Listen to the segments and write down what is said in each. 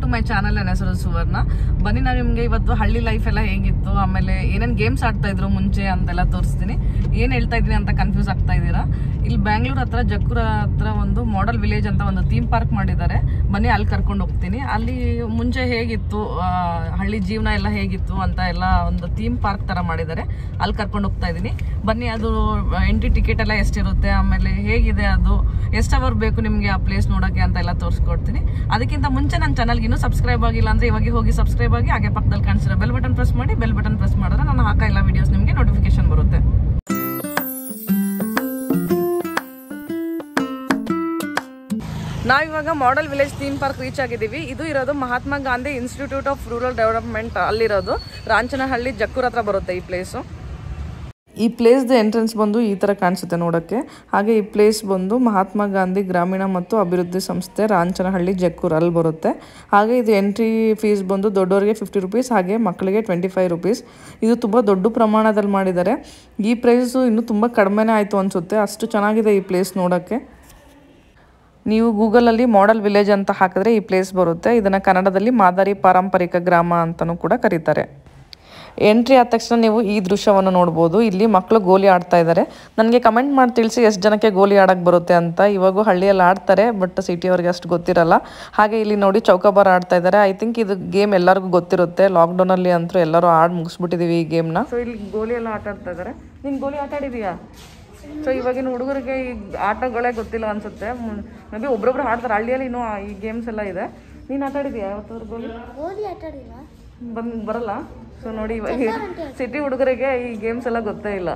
My channel ನನ್ನ ಹೆಸರು ಸುವರ್ಣ ಬನ್ನಿ ನಾನು ನಿಮ್ಗೆ ಇವತ್ತು ಹಳ್ಳಿ ಲೈಫ್ ಎಲ್ಲ ಹೇಗಿತ್ತು ಆಮೇಲೆ ಏನೇನ್ ಗೇಮ್ಸ್ ಆಡ್ತಾ ಇದ್ರು ಮುಂಚೆ ಅಂತೆಲ್ಲ ತೋರಿಸ್ತೀನಿ ಏನ್ ಹೇಳ್ತಾ ಇದೀನಿ ಅಂತ ಕನ್ಫ್ಯೂಸ್ ಆಗ್ತಾ ಇದ್ದೀರಾ ಇಲ್ಲಿ ಬ್ಯಾಂಗ್ಳೂರ್ ಹತ್ರ ಜಕ್ಕೂರ ಹತ್ರ ಒಂದು ಮಾಡೆಲ್ ವಿಲೇಜ್ ಅಂತ ಒಂದು ಥೀಮ್ ಪಾರ್ಕ್ ಮಾಡಿದ್ದಾರೆ ಬನ್ನಿ ಅಲ್ಲಿ ಕರ್ಕೊಂಡು ಹೋಗ್ತೀನಿ ಅಲ್ಲಿ ಮುಂಚೆ ಹೇಗಿತ್ತು ಆ, ಹಳ್ಳಿ ಜೀವನ ಎಲ್ಲ ಹೇಗಿತ್ತು ಅಂತ ಎಲ್ಲ ಒಂದು ಥೀಮ್ ಪಾರ್ಕ್ ತರ ಮಾಡಿದ್ದಾರೆ ಅಲ್ಲಿ ಕರ್ಕೊಂಡು ಹೋಗ್ತಾ ಇದ್ದೀನಿ ಬನ್ನಿ ಅದು ಎಂಟ್ರಿ ಟಿಕೆಟ್ ಎಲ್ಲ ಎಷ್ಟಿರುತ್ತೆ ಆಮೇಲೆ ಹೇಗಿದೆ ಅದು ಎಷ್ಟು ಅವರ್ ಬೇಕು ನಿಮಗೆ ಆ ಪ್ಲೇಸ್ ನೋಡೋಕ್ಕೆ ಅಂತ ಎಲ್ಲ ತೋರಿಸ್ಕೊಡ್ತೀನಿ ಅದಕ್ಕಿಂತ ಮುಂಚೆ ನನ್ನ ಚಾನಲ್ಗೆ ಇನ್ನೂ ಸಬ್ಸ್ಕ್ರೈಬ್ ಆಗಿಲ್ಲ ಅಂದ್ರೆ ಇವಾಗ ಹೋಗಿ ಸಬ್ಸ್ಕ್ರೈಬ್ ಆಗಿ ಹಾಗೆ ಪಕ್ಕದಲ್ಲಿ ಕಾಣಿಸಿರೋ ಬೆಲ್ ಬಟನ್ ಪ್ರೆಸ್ ಮಾಡಿ ಬೆಲ್ ಬಟನ್ ಪ್ರೆಸ್ ಮಾಡಿದ್ರೆ ನಾನು ಹಾಕೋ ಎಲ್ಲ ವಿಡಿಯೋಸ್ ನಿಮಗೆ ನೋಟಿಫಿಕೇಶನ್ ಬರುತ್ತೆ ನಾವಿವಾಗ model village theme park reach ಆಗಿದ್ದೀವಿ ಇದು ಇರೋದು Mahatma Gandhi institute of rural development ಅಲ್ಲಿರೋದು ರಾಂಚನಹಳ್ಳಿ ಜಕ್ಕೂರ್ ಹತ್ರ ಬರುತ್ತೆ ಈ ಪ್ಲೇಸು ಈ ಪ್ಲೇಸ್ದು ಎಂಟ್ರೆನ್ಸ್ ಬಂದು ಈ ಥರ ಕಾಣಿಸುತ್ತೆ ನೋಡೋಕ್ಕೆ ಹಾಗೆ ಈ ಪ್ಲೇಸ್ ಬಂದು ಮಹಾತ್ಮ ಗಾಂಧಿ ಗ್ರಾಮೀಣ ಮತ್ತು ಅಭಿವೃದ್ಧಿ ಸಂಸ್ಥೆ ರಾಂಚನಹಳ್ಳಿ ಜಕ್ಕೂರ್ ಅಲ್ಲಿ ಬರುತ್ತೆ ಹಾಗೆ ಇದು ಎಂಟ್ರಿ ಫೀಸ್ ಬಂದು ದೊಡ್ಡವರಿಗೆ ಫಿಫ್ಟಿ ರುಪೀಸ್ ಹಾಗೆ ಮಕ್ಕಳಿಗೆ ಟ್ವೆಂಟಿ ಫೈವ್ ರುಪೀಸ್ ಇದು ತುಂಬ ದೊಡ್ಡ ಪ್ರಮಾಣದಲ್ಲಿ ಮಾಡಿದ್ದಾರೆ ಈ ಪ್ರೈಸು ಇನ್ನೂ ತುಂಬ ಕಡಿಮೆನೇ ಆಯಿತು ಅನಿಸುತ್ತೆ ಅಷ್ಟು ಚೆನ್ನಾಗಿದೆ ಈ ಪ್ಲೇಸ್ ನೋಡೋಕ್ಕೆ ನೀವು ಗೂಗಲಲ್ಲಿ ಮಾಡೆಲ್ ವಿಲೇಜ್ ಅಂತ ಹಾಕಿದ್ರೆ ಈ ಪ್ಲೇಸ್ ಬರುತ್ತೆ ಇದನ್ನು ಕನ್ನಡದಲ್ಲಿ ಮಾದರಿ ಪಾರಂಪರಿಕ ಗ್ರಾಮ ಅಂತಲೂ ಕೂಡ ಕರೀತಾರೆ ಎಂಟ್ರಿ ಆದ ತಕ್ಷಣ ನೀವು ಈ ದೃಶ್ಯವನ್ನು ನೋಡ್ಬೋದು ಇಲ್ಲಿ ಮಕ್ಕಳು ಗೋಲಿ ಆಡ್ತಾ ಇದ್ದಾರೆ ನನಗೆ ಕಮೆಂಟ್ ಮಾಡಿ ತಿಳಿಸಿ ಎಷ್ಟು ಜನಕ್ಕೆ ಗೋಲಿ ಆಡಕ್ಕೆ ಬರುತ್ತೆ ಅಂತ ಇವಾಗೂ ಹಳ್ಳಿಯಲ್ಲಿ ಆಡ್ತಾರೆ ಬಟ್ ಸಿಟಿಯವ್ರಿಗೆ ಅಷ್ಟು ಗೊತ್ತಿರಲ್ಲ ಹಾಗೆ ಇಲ್ಲಿ ನೋಡಿ ಚೌಕಾಬಾರ್ ಆಡ್ತಾ ಇದ್ದಾರೆ ಐ ಥಿಂಕ್ ಇದು ಗೇಮ್ ಎಲ್ಲರಿಗೂ ಗೊತ್ತಿರುತ್ತೆ ಲಾಕ್ಡೌನಲ್ಲಿ ಅಂತೂ ಎಲ್ಲರೂ ಆಡಿ ಮುಗಿಸ್ಬಿಟ್ಟಿದ್ದೀವಿ ಈ ಗೇಮ್ನ ಸೊ ಇಲ್ಲಿ ಗೋಲಿ ಎಲ್ಲ ಆಟ ಆಡ್ತಾ ಇದ್ದಾರೆ ನೀನು ಗೋಲಿ ಆಟ ಆಡಿದೀಯಾ ಸೊ ಇವಾಗಿನ ಹುಡುಗರಿಗೆ ಈ ಆಟಗಳೇ ಗೊತ್ತಿಲ್ಲ ಅನ್ಸುತ್ತೆ ಮೇ ಬಿ ಒಬ್ರೊಬ್ರು ಆಡ್ತಾರೆ ಹಳ್ಳಿಯಲ್ಲಿ ಇನ್ನೂ ಆ- ಈ ಗೇಮ್ಸ್ ಎಲ್ಲ ಇದೆ ನೀನು ಆಟ ಆಡಿದ್ಯಾ ಯಾವತ್ತಾದ್ರು ಗೋಲಿ ಗೋಲಿ ಆಟ ಆಡಿಲ್ಲ ಬಂದ್ ಬರಲ್ಲ ಸೊ ನೋಡಿ ಇವಾಗ ಸಿಟಿ ಹುಡುಗರಿಗೆ ಈ ಗೇಮ್ಸ್ ಎಲ್ಲ ಗೊತ್ತೇ ಇಲ್ಲ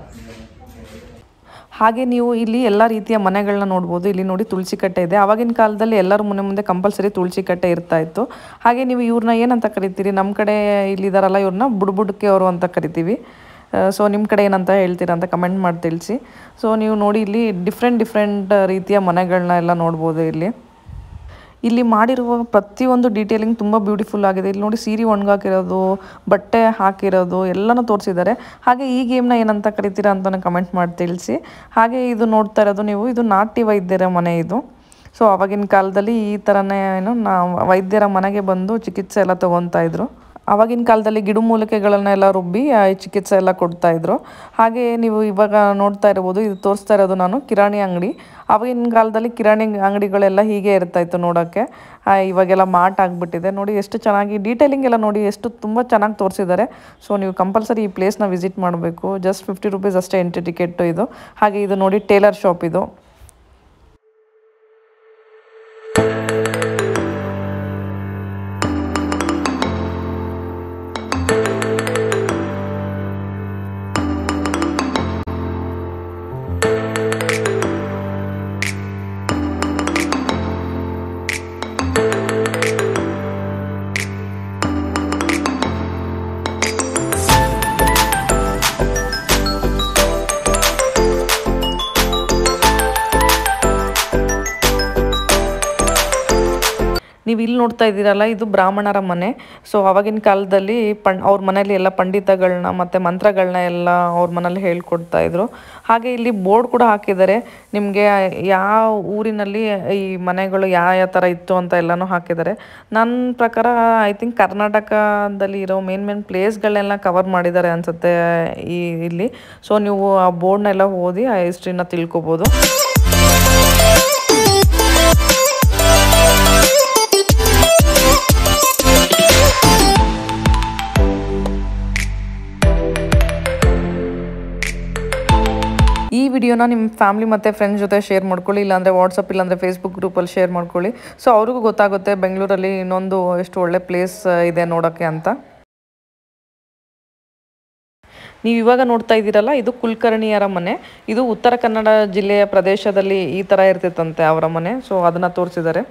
ಹಾಗೆ ನೀವು ಇಲ್ಲಿ ಎಲ್ಲ ರೀತಿಯ ಮನೆಗಳನ್ನ ನೋಡ್ಬೋದು ಇಲ್ಲಿ ನೋಡಿ ತುಳಸಿ ಕಟ್ಟೆ ಇದೆ ಆವಾಗಿನ ಕಾಲದಲ್ಲಿ ಎಲ್ಲರ ಮನೆ ಮುಂದೆ ಕಂಪಲ್ಸರಿ ತುಳಸಿ ಕಟ್ಟೆ ಇರ್ತಾ ಇತ್ತು ಹಾಗೆ ನೀವು ಇವ್ರನ್ನ ಏನಂತ ಕರಿತೀರಿ ನಮ್ಮ ಕಡೆ ಇಲ್ಲಿದಾರಲ್ಲ ಇವ್ರನ್ನ ಬುಡ್ಬುಡ್ಕೆ ಅವರು ಅಂತ ಕರಿತೀವಿ ಸೊ ನಿಮ್ಮ ಕಡೆ ಏನಂತ ಹೇಳ್ತೀರಾ ಅಂತ ಕಮೆಂಟ್ ಮಾಡಿ ತಿಳಿಸಿ ಸೊ ನೀವು ನೋಡಿ ಇಲ್ಲಿ ಡಿಫ್ರೆಂಟ್ ಡಿಫ್ರೆಂಟ್ ರೀತಿಯ ಮನೆಗಳನ್ನ ಎಲ್ಲ ನೋಡ್ಬೋದು ಇಲ್ಲಿ ಇಲ್ಲಿ ಮಾಡಿರುವ ಪ್ರತಿಯೊಂದು ಡೀಟೇಲಿಂಗ್ ತುಂಬ ಬ್ಯೂಟಿಫುಲ್ ಆಗಿದೆ ಇಲ್ಲಿ ನೋಡಿ ಸೀರೆ ಒಣಗಾಕಿರೋದು ಬಟ್ಟೆ ಹಾಕಿರೋದು ಎಲ್ಲನೂ ತೋರಿಸಿದ್ದಾರೆ ಹಾಗೆ ಈ ಗೇಮ್ನ ಏನಂತ ಕರಿತೀರಾ ಅಂತ ಕಮೆಂಟ್ ಮಾಡಿ ತಿಳಿಸಿ ಹಾಗೆ ಇದು ನೋಡ್ತಾ ಇರೋದು ನೀವು ಇದು ನಾಟ್ಯ ವೈದ್ಯರ ಮನೆ ಇದು ಸೊ ಅವಾಗಿನ ಕಾಲದಲ್ಲಿ ಈ ಥರನೇ ಏನು ನಾ ವೈದ್ಯರ ಮನೆಗೆ ಬಂದು ಚಿಕಿತ್ಸೆ ಎಲ್ಲ ತೊಗೊತಾ ಇದ್ರು ಆವಾಗಿನ ಕಾಲದಲ್ಲಿ ಗಿಡಮೂಲಿಕೆಗಳನ್ನೆಲ್ಲ ರುಬ್ಬಿ ಆ, ಈ ಚಿಕಿತ್ಸೆ ಎಲ್ಲ ಕೊಡ್ತಾ ಇದ್ರು ಹಾಗೆ ನೀವು ಇವಾಗ ನೋಡ್ತಾ ಇರ್ಬೋದು ಇದು ತೋರಿಸ್ತಾ ಇರೋದು ನಾನು ಕಿರಾಣಿ ಅಂಗಡಿ ಆವಾಗಿನ ಕಾಲದಲ್ಲಿ ಕಿರಾಣಿ ಅಂಗಡಿಗಳೆಲ್ಲ ಹೀಗೆ ಇರ್ತಾ ಇತ್ತು ನೋಡೋಕ್ಕೆ ಆ, ಇವಾಗೆಲ್ಲ ಮಾರ್ಟ್ ಆಗಿಬಿಟ್ಟಿದೆ ನೋಡಿ ಎಷ್ಟು ಚೆನ್ನಾಗಿ ಡೀಟೇಲಿಂಗ್ ಎಲ್ಲ ನೋಡಿ ಎಷ್ಟು ತುಂಬ ಚೆನ್ನಾಗಿ ತೋರಿಸಿದ್ದಾರೆ ಸೊ ನೀವು ಕಂಪಲ್ಸರಿ ಈ ಪ್ಲೇಸ್ನ ವಿಸಿಟ್ ಮಾಡಬೇಕು ಜಸ್ಟ್ ಫಿಫ್ಟಿ ರುಪೀಸ್ ಅಷ್ಟೇ ಎಂಟ್ರಿ ಟಿಕೆಟ್ ಇದು ಹಾಗೆ ಇದು ನೋಡಿ ಟೇಲರ್ ಶಾಪ್ ಇದು ನೀವು ಇಲ್ಲಿ ನೋಡ್ತಾ ಇದ್ದೀರಲ್ಲ ಇದು ಬ್ರಾಹ್ಮಣರ ಮನೆ ಸೊ ಅವಾಗಿನ ಕಾಲದಲ್ಲಿ ಪಣ್ ಅವ್ರ ಮನೇಲಿ ಎಲ್ಲ ಪಂಡಿತಗಳನ್ನ ಮತ್ತು ಮಂತ್ರಗಳನ್ನ ಎಲ್ಲ ಅವ್ರ ಮನೇಲಿ ಹೇಳ್ಕೊಡ್ತಾ ಇದ್ರು ಹಾಗೆ ಇಲ್ಲಿ ಬೋರ್ಡ್ ಕೂಡ ಹಾಕಿದ್ದಾರೆ ನಿಮಗೆ ಯಾವ ಊರಿನಲ್ಲಿ ಈ ಮನೆಗಳು ಯಾವ ಯಾವ ಥರ ಇತ್ತು ಅಂತ ಎಲ್ಲನೂ ಹಾಕಿದ್ದಾರೆ ನನ್ನ ಪ್ರಕಾರ ಐ ಥಿಂಕ್ ಕರ್ನಾಟಕದಲ್ಲಿ ಇರೋ ಮೇನ್ ಮೇನ್ ಪ್ಲೇಸ್ಗಳನ್ನೆಲ್ಲ ಕವರ್ ಮಾಡಿದ್ದಾರೆ ಅನಿಸುತ್ತೆ ಈ ಇಲ್ಲಿ ಸೊ ನೀವು ಆ ಬೋರ್ಡ್ನೆಲ್ಲ ಓದಿ ಆ ಹಿಸ್ಟ್ರಿನ ತಿಳ್ಕೊಬೋದು ಈ ವಿಡಿಯೋನ ನಿಮ್ಮ ಫ್ಯಾಮಿಲಿ ಮತ್ತು ಫ್ರೆಂಡ್ಸ್ ಜೊತೆ ಶೇರ್ ಮಾಡ್ಕೊಳ್ಳಿ ಇಲ್ಲಾಂದರೆ ವಾಟ್ಸಪ್ ಇಲ್ಲಾಂದರೆ ಫೇಸ್ಬುಕ್ ಗ್ರೂಪಲ್ಲಿ ಶೇರ್ ಮಾಡ್ಕೊಳ್ಳಿ ಸೊ ಅವ್ರಿಗೂ ಗೊತ್ತಾಗುತ್ತೆ ಬೆಂಗಳೂರಲ್ಲಿ ಇನ್ನೊಂದು ಎಷ್ಟು ಒಳ್ಳೆ ಪ್ಲೇಸ್ ಇದೆ ನೋಡೋಕ್ಕೆ ಅಂತ ನೀವು ಇವಾಗ ನೋಡ್ತಾ ಇದ್ದೀರಲ್ಲ ಇದು ಕುಲಕರ್ಣಿಯರ ಮನೆ ಇದು ಉತ್ತರ ಕನ್ನಡ ಜಿಲ್ಲೆಯ ಪ್ರದೇಶದಲ್ಲಿ ಈ ಥರ ಇರ್ತಿತ್ತಂತೆ ಅವರ ಮನೆ ಸೊ ಅದನ್ನು ತೋರಿಸಿದ್ದಾರೆ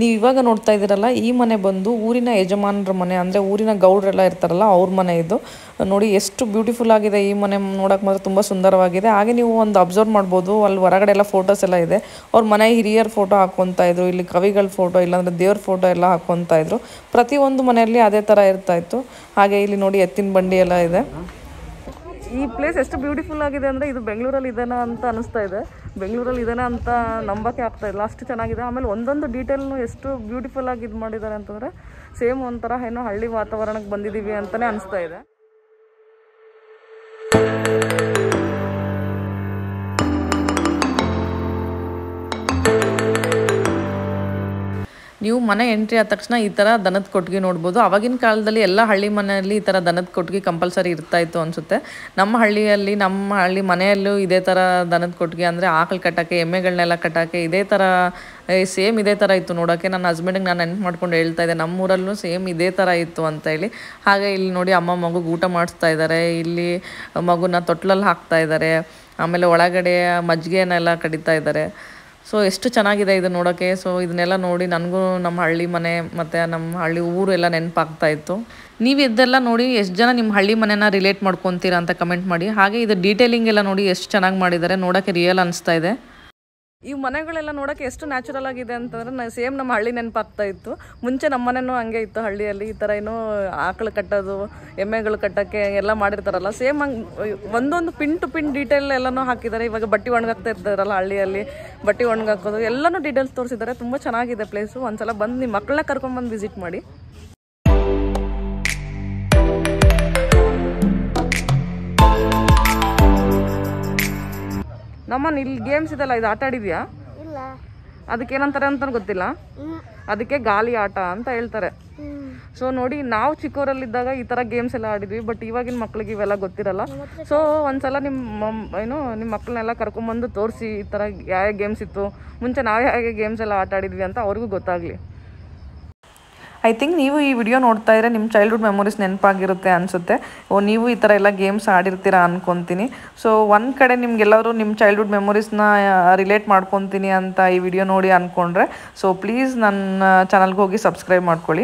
ನೀವು ಇವಾಗ ನೋಡ್ತಾ ಇದ್ದೀರಲ್ಲ ಈ ಮನೆ ಬಂದು ಊರಿನ ಯಜಮಾನರ ಮನೆ ಅಂದರೆ ಊರಿನ ಗೌಡ್ರೆಲ್ಲ ಇರ್ತಾರಲ್ಲ ಅವ್ರ ಮನೆ ಇದು ನೋಡಿ ಎಷ್ಟು ಬ್ಯೂಟಿಫುಲ್ ಆಗಿದೆ ಈ ಮನೆ ನೋಡೋಕೆ ಮಾತ್ರ ತುಂಬ ಸುಂದರವಾಗಿದೆ ಹಾಗೆ ನೀವು ಒಂದು ಅಬ್ಸರ್ವ್ ಮಾಡ್ಬೋದು ಅಲ್ಲಿ ಹೊರಗಡೆ ಎಲ್ಲ ಫೋಟೋಸ್ ಎಲ್ಲ ಇದೆ ಅವ್ರ ಮನೆ ಹಿರಿಯರ ಫೋಟೋ ಹಾಕ್ಕೊತಾ ಇದ್ರು ಇಲ್ಲಿ ಕವಿಗಳ ಫೋಟೋ ಇಲ್ಲಾಂದ್ರೆ ದೇವ್ರ ಫೋಟೋ ಎಲ್ಲ ಹಾಕ್ಕೊತಾ ಇದ್ರು ಪ್ರತಿಯೊಂದು ಮನೆಯಲ್ಲಿ ಅದೇ ಥರ ಇರ್ತಾ ಇತ್ತು ಹಾಗೆ ಇಲ್ಲಿ ನೋಡಿ ಎತ್ತಿನ ಬಂಡಿ ಎಲ್ಲ ಇದೆ ಈ ಪ್ಲೇಸ್ ಎಷ್ಟು ಬ್ಯೂಟಿಫುಲ್ ಆಗಿದೆ ಅಂದರೆ ಇದು ಬೆಂಗಳೂರಲ್ಲಿ ಇದೇನಾ ಅಂತ ಅನಿಸ್ತಾ ಇದೆ ಬೆಂಗಳೂರಲ್ಲಿ ಇದೇನಾ ಅಂತ ನಂಬಕ್ಕೆ ಆಗ್ತಾ ಇಲ್ಲ ಅಷ್ಟು ಚೆನ್ನಾಗಿದೆ ಆಮೇಲೆ ಒಂದೊಂದು ಡೀಟೇಲ್ನು ಎಷ್ಟು ಬ್ಯೂಟಿಫುಲ್ ಆಗಿ ಇದು ಮಾಡಿದ್ದಾರೆ ಅಂತಂದರೆ ಸೇಮ್ ಒಂಥರ ಏನೋ ಹಳ್ಳಿ ವಾತಾವರಣಕ್ಕೆ ಬಂದಿದ್ದೀವಿ ಅಂತಲೇ ಅನಿಸ್ತಾ ಇದೆ ನೀವು ಮನೆ ಎಂಟ್ರಿ ಆದ ತಕ್ಷಣ ಈ ಥರ ದನದ ಕೊಟ್ಟಿಗೆ ನೋಡ್ಬೋದು ಅವಾಗಿನ ಕಾಲದಲ್ಲಿ ಎಲ್ಲ ಹಳ್ಳಿ ಮನೆಯಲ್ಲಿ ಈ ಥರ ದನದ ಕೊಟ್ಟಿಗೆ ಕಂಪಲ್ಸರಿ ಇರ್ತಾ ಇತ್ತು ಅನಿಸುತ್ತೆ ನಮ್ಮ ಹಳ್ಳಿಯಲ್ಲಿ ನಮ್ಮ ಹಳ್ಳಿ ಮನೆಯಲ್ಲೂ ಇದೇ ಥರ ದನದ ಕೊಟ್ಟಿಗೆ ಅಂದರೆ ಆಕಳು ಕಟ್ಟೋಕ್ಕೆ ಎಮ್ಮೆಗಳನ್ನೆಲ್ಲ ಕಟ್ಟೋಕ್ಕೆ ಇದೇ ಥರ ಸೇಮ್ ಇದೇ ಥರ ಇತ್ತು ನೋಡೋಕ್ಕೆ ನನ್ನ ಹಸ್ಬೆಂಡಿಗೆ ನಾನು ನೆನ್ಪು ಮಾಡ್ಕೊಂಡು ಹೇಳ್ತಾ ಇದ್ದೆ ನಮ್ಮೂರಲ್ಲೂ ಸೇಮ್ ಇದೇ ಥರ ಇತ್ತು ಅಂತ ಹೇಳಿ ಹಾಗೆ ಇಲ್ಲಿ ನೋಡಿ ಅಮ್ಮ ಮಗುಗೆ ಊಟ ಮಾಡಿಸ್ತಾ ಇದ್ದಾರೆ ಇಲ್ಲಿ ಮಗುನ ತೊಟ್ಲಲ್ಲಿ ಹಾಕ್ತಾ ಇದ್ದಾರೆ ಆಮೇಲೆ ಒಳಗಡೆ ಮಜ್ಜಿಗೆನೆಲ್ಲ ಕಡಿತಾ ಇದ್ದಾರೆ ಸೊ ಎಷ್ಟು ಚೆನ್ನಾಗಿದೆ ಇದು ನೋಡೋಕ್ಕೆ ಸೊ ಇದನ್ನೆಲ್ಲ ನೋಡಿ ನನಗೂ ನಮ್ಮ ಹಳ್ಳಿ ಮನೆ ಮತ್ತು ನಮ್ಮ ಹಳ್ಳಿ ಊರು ಎಲ್ಲ ನೆನಪಾಗ್ತಾ ಇತ್ತು ನೀವು ಇದೆಲ್ಲ ನೋಡಿ ಎಷ್ಟು ಜನ ನಿಮ್ಮ ಹಳ್ಳಿ ಮನೆನ ರಿಲೇಟ್ ಮಾಡ್ಕೊತೀರಾ ಅಂತ ಕಮೆಂಟ್ ಮಾಡಿ ಹಾಗೆ ಇದು ಡೀಟೇಲಿಂಗ್ ಎಲ್ಲ ನೋಡಿ ಎಷ್ಟು ಚೆನ್ನಾಗಿ ಮಾಡಿದ್ದಾರೆ ನೋಡೋಕ್ಕೆ ರಿಯಲ್ ಅನಿಸ್ತಾ ಇದೆ ಈ ಮನೆಗಳೆಲ್ಲ ನೋಡೋಕ್ಕೆ ಎಷ್ಟು ನ್ಯಾಚುರಲ್ ಆಗಿದೆ ಅಂತಂದ್ರೆ ಸೇಮ್ ನಮ್ಮ ಹಳ್ಳಿ ನೆನಪಾಗ್ತಾ ಇತ್ತು ಮುಂಚೆ ನಮ್ಮ ಮನೆನೂ ಹಂಗೆ ಇತ್ತು ಹಳ್ಳಿಯಲ್ಲಿ ಈ ಥರ ಏನೋ ಆಕಳು ಕಟ್ಟೋದು ಎಮ್ಮೆಗಳು ಕಟ್ಟೋಕ್ಕೆ ಎಲ್ಲ ಮಾಡಿರ್ತಾರಲ್ಲ ಸೇಮ್ ಹಂಗೆ ಒಂದೊಂದು ಪಿನ್ ಟು ಪಿನ್ ಡೀಟೇಲ್ ಎಲ್ಲನೂ ಹಾಕಿದ್ದಾರೆ ಇವಾಗ ಬಟ್ಟೆ ಒಣಗಾಕ್ತಾ ಇರ್ತಾರಲ್ಲ ಹಳ್ಳಿಯಲ್ಲಿ ಬಟ್ಟೆ ಒಣಗಾಕೋದು ಎಲ್ಲನೂ ಡೀಟೇಲ್ಸ್ ತೋರಿಸಿದ್ದಾರೆ ತುಂಬ ಚೆನ್ನಾಗಿದೆ ಪ್ಲೇಸು ಒಂದ್ಸಲ ಬಂದು ನಿಮ್ಮ ಮಕ್ಕಳನ್ನ ಕರ್ಕೊಂಡ್ಬಂದು ವಿಸಿಟ್ ಮಾಡಿ ನಮ್ಮನ್ ಇಲ್ಲಿ ಗೇಮ್ಸ್ ಇದೆಲ್ಲ ಇದು ಆಟ ಆಡಿದ್ಯಾ ಇಲ್ಲ ಅದಕ್ಕೆ ಏನಂತಾರೆ ಅಂತ ಗೊತ್ತಿಲ್ಲ ಹ್ಮ್. ಅದಕ್ಕೆ ಗಾಲಿ ಆಟ ಅಂತ ಹೇಳ್ತಾರೆ ಹ್ಮ್. ಸೊ ನೋಡಿ ನಾವು ಚಿಕ್ಕವರಲ್ಲಿದ್ದಾಗ ಈ ಥರ ಗೇಮ್ಸ್ ಎಲ್ಲ ಆಡಿದ್ವಿ ಬಟ್ ಇವಾಗಿನ ಮಕ್ಳಿಗೆ ಇವೆಲ್ಲ ಗೊತ್ತಿರಲ್ಲ ಸೊ ಒಂದ್ಸಲ ನಿಮ್ಮ ಏನು ನಿಮ್ಮ ಮಕ್ಕಳನ್ನೆಲ್ಲ ಕರ್ಕೊಂಬಂದು ತೋರಿಸಿ ಈ ಥರ ಯಾವ ಗೇಮ್ಸ್ ಇತ್ತು ಮುಂಚೆ ನಾವು ಹೇಗೆ ಗೇಮ್ಸ್ ಎಲ್ಲ ಆಟ ಆಡಿದ್ವಿ ಅಂತ ಅವ್ರಿಗೂ ಗೊತ್ತಾಗಲಿ ಐ ಥಿಂಕ್ ನೀವು ಈ ವಿಡಿಯೋ ನೋಡ್ತಾ ಇದ್ರೆ ನಿಮ್ಮ ಚೈಲ್ಡ್ಹುಡ್ ಮೆಮೊರೀಸ್ ನೆನಪಾಗಿರುತ್ತೆ ಅನಿಸುತ್ತೆ ಓ ನೀವು ಈ ಥರ ಎಲ್ಲ ಗೇಮ್ಸ್ ಆಡಿರ್ತೀರಾ ಅನ್ಕೊತೀನಿ ಸೊ ಒಂದು ಕಡೆ ನಿಮ್ಗೆಲ್ಲರೂ ನಿಮ್ಮ ಚೈಲ್ಡ್ಹುಡ್ ಮೆಮೊರೀಸ್ನ ರಿಲೇಟ್ ಮಾಡ್ಕೊತೀನಿ ಅಂತ ಈ ವಿಡಿಯೋ ನೋಡಿ ಅಂದ್ಕೊಂಡ್ರೆ ಸೊ ಪ್ಲೀಸ್ ನನ್ನ ಚಾನಲ್ಗೆ ಹೋಗಿ ಸಬ್ಸ್ಕ್ರೈಬ್ ಮಾಡ್ಕೊಳ್ಳಿ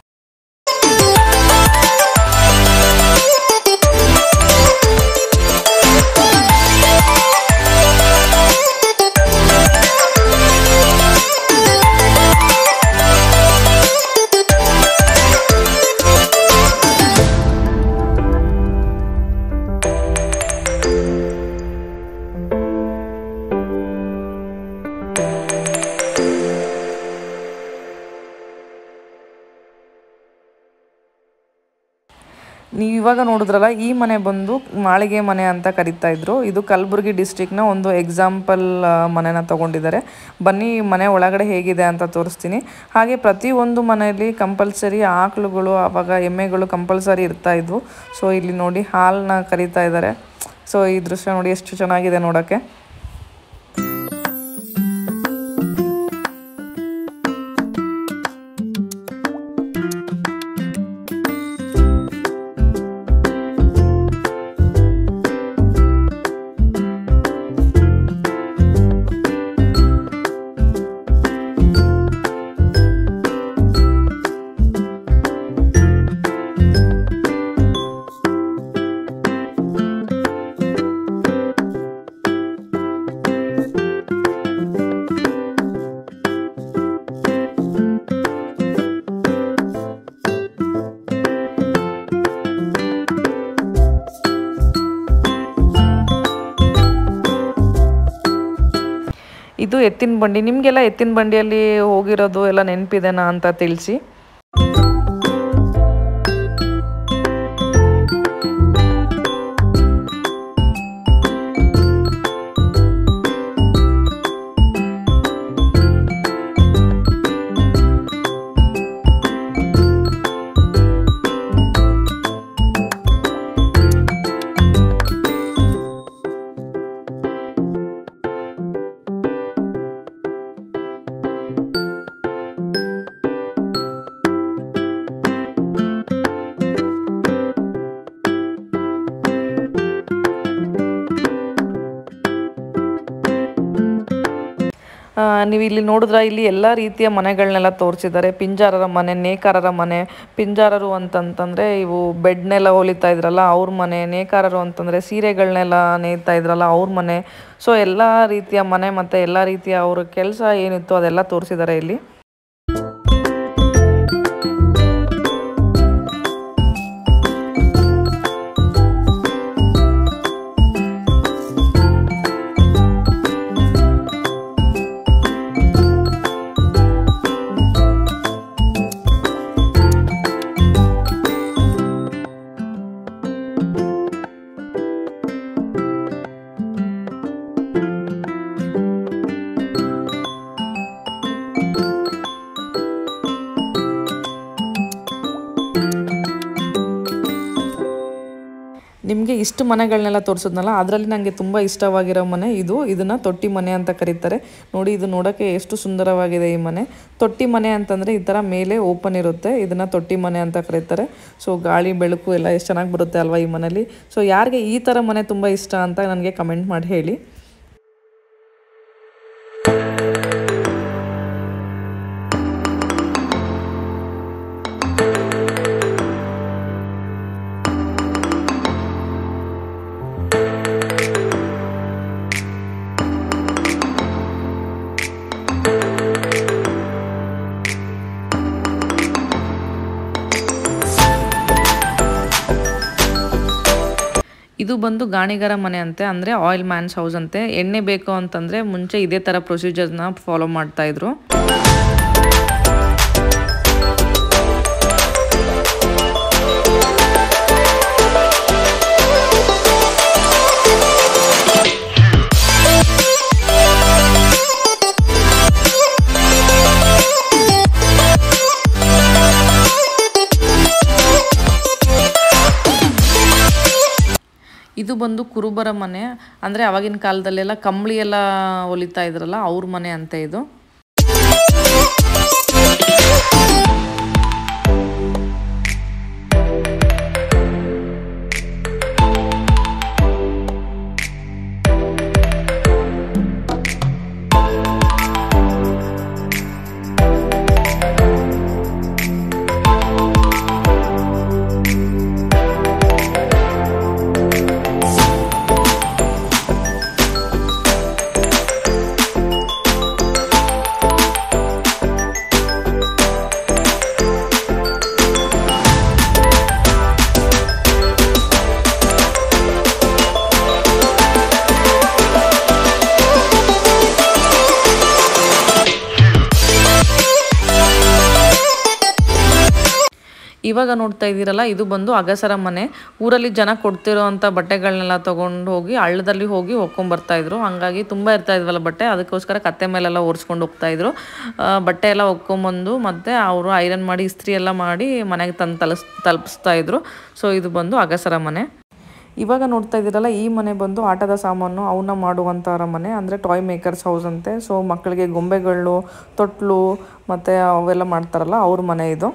ನೀವು ಇವಾಗ ನೋಡಿದ್ರಲ್ಲ ಈ ಮನೆ ಬಂದು ಮಾಳಿಗೆ ಮನೆ ಅಂತ ಕರಿತಾ ಇದ್ರು ಇದು ಕಲಬುರಗಿ ಡಿಸ್ಟಿಕ್ನ ಒಂದು ಎಕ್ಸಾಂಪಲ್ ಮನೆನ ತಗೊಂಡಿದ್ದಾರೆ ಬನ್ನಿ ಈ ಮನೆ ಒಳಗಡೆ ಹೇಗಿದೆ ಅಂತ ತೋರಿಸ್ತೀನಿ ಹಾಗೆ ಪ್ರತಿಯೊಂದು ಮನೆಯಲ್ಲಿ ಕಂಪಲ್ಸರಿ ಆಕಳುಗಳು ಆವಾಗ ಎಮ್ಮೆಗಳು ಕಂಪಲ್ಸರಿ ಇರ್ತಾ ಇದ್ವು ಸೊ ಇಲ್ಲಿ ನೋಡಿ ಹಾಲನ್ನ ಕರಿತಾ ಇದ್ದಾರೆ ಸೊ ಈ ದೃಶ್ಯ ನೋಡಿ ಎಷ್ಟು ಚೆನ್ನಾಗಿದೆ ನೋಡೋಕ್ಕೆ ಇದು ಎತ್ತಿನ ಬಂಡಿ ನಿಮಗೆಲ್ಲ ಎತ್ತಿನ ಬಂಡಿಯಲ್ಲಿ ಹೋಗಿರೋದು ಎಲ್ಲ ನೆನಪಿದೆನಾ ಅಂತ ತಿಳಿಸಿ ನೀವು ಇಲ್ಲಿ ನೋಡಿದ್ರೆ ಇಲ್ಲಿ ಎಲ್ಲ ರೀತಿಯ ಮನೆಗಳನ್ನೆಲ್ಲ ತೋರಿಸಿದ್ದಾರೆ ಪಿಂಜಾರರ ಮನೆ ನೇಕಾರರ ಮನೆ ಪಿಂಜಾರರು ಅಂತಂತಂದರೆ ಇವು ಬೆಡ್ನೆಲ್ಲ ಹೊಲಿತಾ ಇದ್ರಲ್ಲ ಅವ್ರ ಮನೆ ನೇಕಾರರು ಅಂತಂದರೆ ಸೀರೆಗಳನ್ನೆಲ್ಲ ನೇಯ್ತಾ ಇದ್ರಲ್ಲ ಅವ್ರ ಮನೆ ಸೊ ಎಲ್ಲ ರೀತಿಯ ಮನೆ ಮತ್ತು ಎಲ್ಲ ರೀತಿಯ ಅವ್ರ ಕೆಲಸ ಏನಿತ್ತು ಅದೆಲ್ಲ ತೋರಿಸಿದ್ದಾರೆ ಇಲ್ಲಿ ನಿಮಗೆ ಇಷ್ಟು ಮನೆಗಳನ್ನೆಲ್ಲ ತೋರಿಸಿದ್ನಲ್ಲ ಅದರಲ್ಲಿ ನನಗೆ ತುಂಬ ಇಷ್ಟವಾಗಿರೋ ಮನೆ ಇದು ಇದನ್ನು ತೊಟ್ಟಿ ಮನೆ ಅಂತ ಕರೀತಾರೆ ನೋಡಿ ಇದು ನೋಡೋಕ್ಕೆ ಎಷ್ಟು ಸುಂದರವಾಗಿದೆ ಈ ಮನೆ ತೊಟ್ಟಿ ಮನೆ ಅಂತಂದರೆ ಈ ಥರ ಮೇಲೆ ಓಪನ್ ಇರುತ್ತೆ ಇದನ್ನು ತೊಟ್ಟಿ ಮನೆ ಅಂತ ಕರೀತಾರೆ ಸೊ ಗಾಳಿ ಬೆಳಕು ಎಲ್ಲ ಎಷ್ಟು ಚೆನ್ನಾಗಿ ಬರುತ್ತೆ ಅಲ್ವಾ ಈ ಮನೇಲಿ ಸೊ ಯಾರಿಗೆ ಈ ಥರ ಮನೆ ತುಂಬ ಇಷ್ಟ ಅಂತ ನನಗೆ ಕಮೆಂಟ್ ಮಾಡಿ ಹೇಳಿ ಇದು ಬಂದು ಗಾಣಿಗರ ಮನೆ ಅಂತೆ ಅಂದರೆ ಆಯಿಲ್ ಮ್ಯಾನ್ಸ್ ಹೌಸ್ ಅಂತೆ ಎಣ್ಣೆ ಬೇಕು ಅಂತಂದರೆ ಮುಂಚೆ ಇದೇ ಥರ ಪ್ರೊಸೀಜರ್ನ ಫಾಲೋ ಮಾಡ್ತಾ ಇದ್ರು ಇದು ಬಂದು ಕುರುಬರ ಮನೆ ಅಂದರೆ ಅವಾಗಿನ ಕಾಲದಲ್ಲೆಲ್ಲ ಕಂಬಳಿ ಎಲ್ಲ ಹೊಲಿತಾ ಇದ್ರಲ್ಲ ಅವ್ರ ಮನೆ ಅಂತೆ ಇದು ಇವಾಗ ನೋಡ್ತಾ ಇದ್ದೀರಲ್ಲ ಇದು ಬಂದು ಅಗಸರ ಮನೆ ಊರಲ್ಲಿ ಜನ ಕೊಡ್ತಿರೋ ಅಂಥ ಬಟ್ಟೆಗಳನ್ನೆಲ್ಲ ತೊಗೊಂಡು ಹೋಗಿ ಹಳ್ಳದಲ್ಲಿ ಹೋಗಿ ಒಕ್ಕೊಂಬರ್ತಾ ಇದ್ರು ಹಂಗಾಗಿ ತುಂಬ ಇರ್ತಾ ಇದ್ವಲ್ಲ ಬಟ್ಟೆ ಅದಕ್ಕೋಸ್ಕರ ಕತ್ತೆ ಮೇಲೆಲ್ಲ ಒರೆಸ್ಕೊಂಡು ಹೋಗ್ತಾ ಇದ್ರು ಆ, ಬಟ್ಟೆ ಎಲ್ಲ ಒಕ್ಕೊಂಬಂದು ಮತ್ತು ಅವರು ಐರನ್ ಮಾಡಿ ಇಸ್ತ್ರಿ ಎಲ್ಲ ಮಾಡಿ ಮನೆಗೆ ತಂದು ತಲಸ್ ತಲುಪಿಸ್ತಾ ಇದ್ರು ಸೊ ಇದು ಬಂದು ಅಗಸರ ಮನೆ ಇವಾಗ ನೋಡ್ತಾ ಇದ್ದೀರಲ್ಲ ಈ ಮನೆ ಬಂದು ಆಟದ ಸಾಮಾನು ಅವನ್ನ ಮಾಡುವಂಥವ್ರ ಮನೆ ಅಂದರೆ ಟಾಯ್ ಮೇಕರ್ಸ್ ಹೌಸ್ ಅಂತೆ ಸೊ ಮಕ್ಕಳಿಗೆ ಗೊಂಬೆಗಳು ತೊಟ್ಲು ಮತ್ತು ಅವೆಲ್ಲ ಮಾಡ್ತಾರಲ್ಲ ಅವ್ರ ಮನೆ ಇದು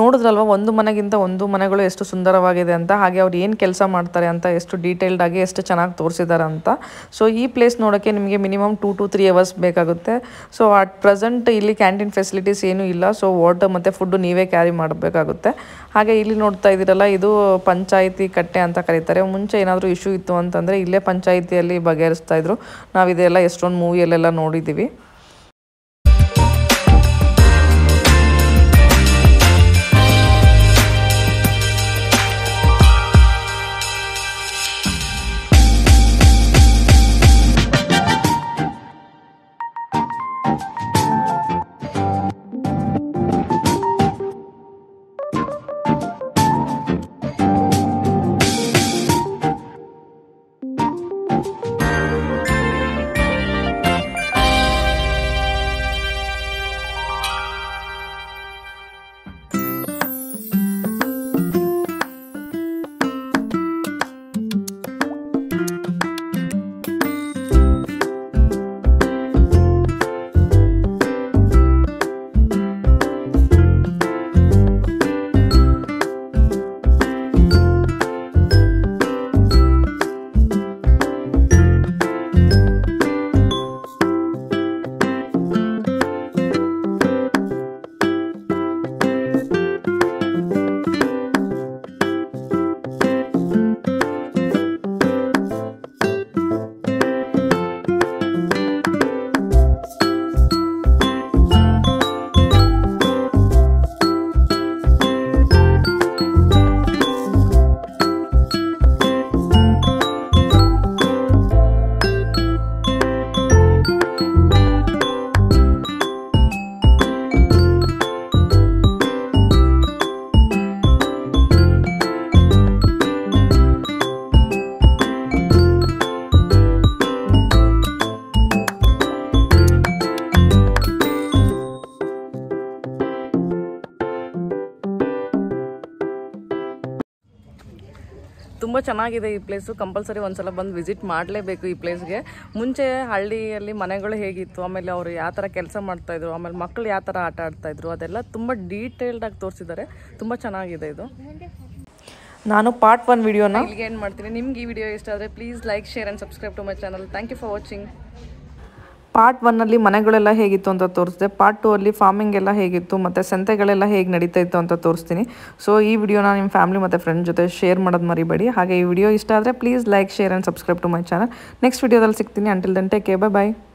ನೋಡಿದ್ರಲ್ವ ಒಂದು ಮನೆಗಿಂತ ಒಂದು ಮನೆಗಳು ಎಷ್ಟು ಸುಂದರವಾಗಿದೆ ಅಂತ ಹಾಗೆ ಅವ್ರು ಏನು ಕೆಲಸ ಮಾಡ್ತಾರೆ ಅಂತ ಎಷ್ಟು ಡೀಟೇಲ್ಡ್ ಆಗಿ ಎಷ್ಟು ಚೆನ್ನಾಗಿ ತೋರಿಸಿದ್ದಾರೆ ಅಂತ ಸೊ ಈ ಪ್ಲೇಸ್ ನೋಡೋಕ್ಕೆ ನಿಮಗೆ minimum two to three hours ಬೇಕಾಗುತ್ತೆ ಸೊ ಅಟ್ ಪ್ರೆಸೆಂಟ್ ಇಲ್ಲಿ ಕ್ಯಾಂಟೀನ್ ಫೆಸಿಲಿಟೀಸ್ ಏನೂ ಇಲ್ಲ ಸೊ ವಾಟರ್ ಮತ್ತು ಫುಡ್ಡು ನೀವೇ ಕ್ಯಾರಿ ಮಾಡಬೇಕಾಗುತ್ತೆ ಹಾಗೆ ಇಲ್ಲಿ ನೋಡ್ತಾ ಇದ್ದೀರಲ್ಲ ಇದು ಪಂಚಾಯಿತಿ ಕಟ್ಟೆ ಅಂತ ಕರೀತಾರೆ ಮುಂಚೆ ಏನಾದರೂ ಇಶ್ಯೂ ಇತ್ತು ಅಂತಂದರೆ ಇಲ್ಲೇ ಪಂಚಾಯಿತಿಯಲ್ಲಿ ಬಗೆಹರಿಸ್ತಾ ಇದ್ರು ನಾವು ಇದೆಲ್ಲ ಎಷ್ಟೊಂದು ಮೂವಿಯಲ್ಲೆಲ್ಲ ನೋಡಿದ್ದೀವಿ ತುಂಬ ಚೆನ್ನಾಗಿದೆ ಈ ಪ್ಲೇಸು ಕಂಪಲ್ಸರಿ ಒಂದ್ಸಲ ಬಂದು ವಿಸಿಟ್ ಮಾಡಲೇಬೇಕು ಈ ಪ್ಲೇಸ್ಗೆ ಮುಂಚೆ ಹಳ್ಳಿಯಲ್ಲಿ ಮನೆಗಳು ಹೇಗಿತ್ತು ಆಮೇಲೆ ಅವರು ಯಾವ ಥರ ಕೆಲಸ ಮಾಡ್ತಾಯಿದ್ರು ಆಮೇಲೆ ಮಕ್ಕಳು ಯಾವ ಥರ ಆಟ ಆಡ್ತಾಯಿದ್ರು ಅದೆಲ್ಲ ತುಂಬ ಡೀಟೇಲ್ಡಾಗಿ ತೋರಿಸಿದ್ದಾರೆ ತುಂಬ ಚೆನ್ನಾಗಿದೆ ಇದು ನಾನು ಪಾರ್ಟ್ ಒನ್ ವಿಡಿಯೋನ ಇಲ್ಲಿಗೆ ಏನು ಮಾಡ್ತೀನಿ ನಿಮ್ಗೆ ಈ ವಿಡಿಯೋ ಇಷ್ಟ ಆದರೆ please like share and subscribe to my channel thank you for watching part ಒನ್ನಲ್ಲಿ ಮನೆಗಳೆಲ್ಲ ಹೇಗಿತ್ತು ಅಂತ ತೋರಿಸಿದೆ ಪಾರ್ಟ್ ಟೂ ಅಲ್ಲಿ ಫಾರ್ಮಿಂಗ್ ಎಲ್ಲ ಹೇಗಿತ್ತು ಮತ್ತು ಸಂತೆಗಳೆಲ್ಲ ಹೇಗೆ ನಡೀತಾ ಇತ್ತು ಅಂತ ತೋರಿಸ್ತೀನಿ ಸೊ ಈ ವಿಡಿಯೋನ ನಿಮ್ಮ ಫ್ಯಾಮಿಲಿ ಮತ್ತು ಫ್ರೆಂಡ್ ಜೊತೆ ಶೇರ್ ಮಾಡೋದು ಮರಿಬೇಡಿ ಹಾಗೆ ಈ ವಿಡಿಯೋ ಇಷ್ಟ ಆದರೆ please like share and subscribe to my channel next ವಿಡಿಯೋದಲ್ಲಿ ಸಿಗ್ತೀನಿ until then take care bye ಬಾಯ್